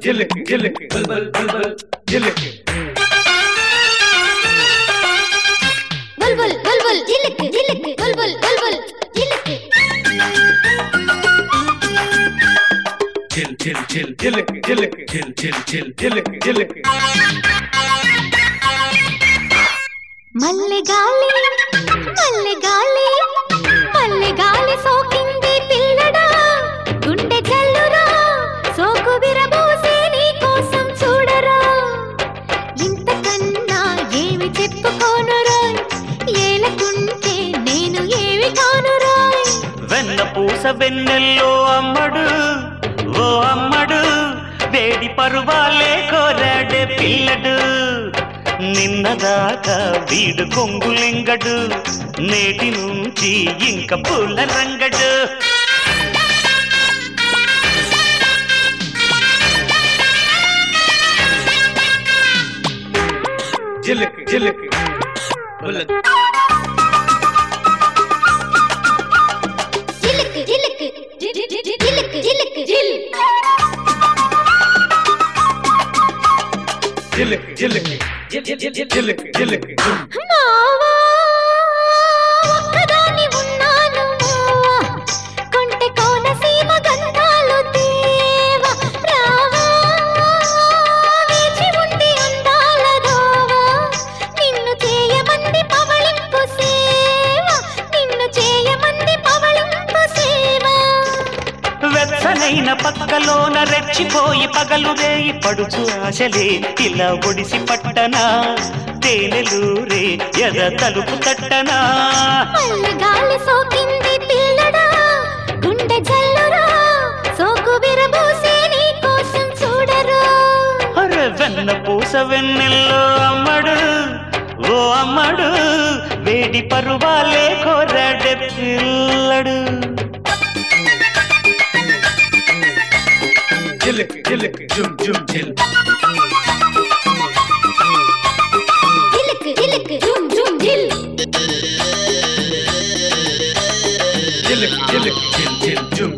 జిలుకు జిలుకు బుల్బుల్ బుల్బుల్ జిలుకు బుల్బుల్ బుల్బుల్ జిలుక్ జిలుక్ బుల్బుల్ బుల్బుల్ జిలుక్ జిల్ జిల్ జిల్ జిలుకు జిలుకు జిల్ జిల్ జిల్ జిలుకు జిలుకు మల్లె గాలి మల్లె గాలి మల్లె గాలి సోకింది పిల్లడా గుండె జల్లురా సోకు విరబూసే నీ కోసం చూడరా ఇంతకన్నా ఏమి చెప్పుకోనురా ఏలకుంటే నేను ఏమి కానురా వెన్న పూస వెన్నెల్లో అమ్మడు ఓ అమ్మడు వేడి పరువాలే కోరాడే పిల్లడు నిన్నదాకా వీడు కొంగులింగడు నేటి నుంచి ఇంక పూల రంగడు జిలుకు జిలుకు బుల్లెట్ జిలుక్ జిలుక్ జిలుక్ జిలుక్ జిల్ జిలుకు జిలుకు జిల్ జిల్ జిల్ జిల్ జిలుకు జిలుకు జుమ్ మావా ఒక్కదాన్ని ఉన్నాను మావా కొంటె కోనసీమ గంధాలు దేవా రావా వేచి ఉంది అందాల దోవా నిన్ను చేయమంది పవళింపు సేవ నిన్ను చేయమంది పవళింపు సేవ వెచ్చనైన పక్కలోన రెచ్చిపోయి పగలు రేయి పడుచు ఆశలే ఇలా ఒడిసి పట్టనా తేనెలూరే ఎద తలుపు తట్టనా మల్లె గాలి సోకింది పిల్లడా గుండె జల్లురా సోకు విరబూసే నీ కోసం చూడరా అరే వెన్న పూస వెన్నెల్లో అమ్మడు ఓ అమ్మడు వేడి పరువాలే కోరాడే పిల్లడు జిలుకు జిలుకు జుమ్ జుమ్ జిల్ జిలుక్ జిలుక్ జుమ్ జుమ్ జిల్ జిలుకు జిలుకు జిల్ జిల్ జుమ్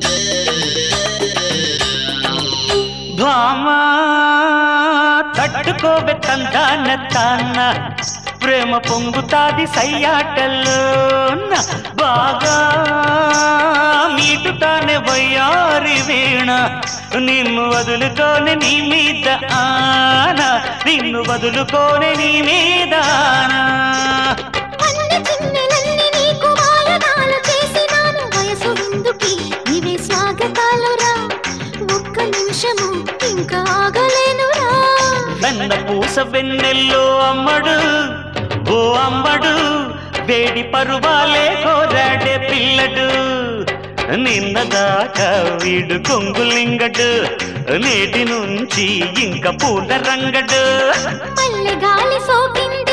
భామా తట్టుకోవే తందాన తాన్న ప్రేమ పొంగుతాది సయ్యాటల్లోన బాగా మీటుతానే వయ్యారి వీణ నిన్ను వదులుకోని నీ మీద ఆనా నిన్ను వదులుకోని నీ మీద ఆనా అన్ని చిన్నెలన్నీ నీకు వాయనాలు చేసినాను వయసు విందుకి ఇవే స్వాగతాలురా ఒక్క నిమిషము ఇంకా ఆగలేనురా వెన్న పూస వెన్నెల్లో అమ్మడు ఓ అమ్మడు వేడి పరువాలే కోరాడే పిల్లడు నిన్నదాకా వీడు కొంగులింగడు నేటి నుంచి ఇంక పూల రంగడు మల్లె గాలి సోకింది